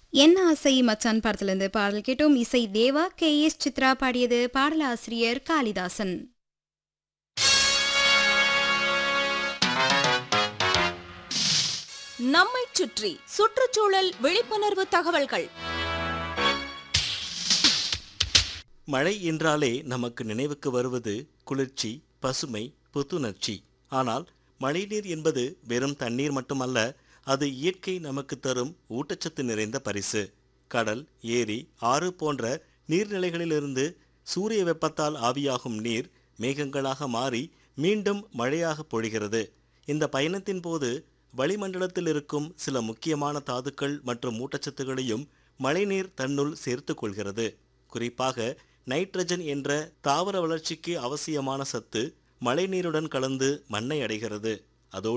என்ன ஆசை மச்சான் படத்திலிருந்து பாடல் கேட்டோம் இசை தேவா கே எஸ் சித்ரா பாடியது பாடலாசிரியர் காளிதாசன் நம்மைச் சுற்றி சுற்றுச்சூழல் விழிப்புணர்வு தகவல்கள் மழை என்றாலே நமக்கு நினைவுக்கு வருவது குளிர்ச்சி பசுமை புத்துணர்ச்சி ஆனால் மழைநீர் என்பது வெறும் தண்ணீர் மட்டுமல்ல அது இயற்கை நமக்கு தரும் ஊட்டச்சத்து நிறைந்த பரிசு கடல் ஏரி ஆறு போன்ற நீர்நிலைகளிலிருந்து சூரிய வெப்பத்தால் ஆவியாகும் நீர் மேகங்களாக மாறி மீண்டும் மழையாக பொழிகிறது இந்த பயணத்தின் போது வளிமண்டலத்தில் இருக்கும் சில முக்கியமான தாதுக்கள் மற்றும் ஊட்டச்சத்துகளையும் மழைநீர் தன்னுள் சேர்த்துக் கொள்கிறது குறிப்பாக நைட்ரஜன் என்ற தாவர வளர்ச்சிக்கு அவசியமான சத்து மழைநீருடன் கலந்து மண்ணை அடைகிறது அதோடு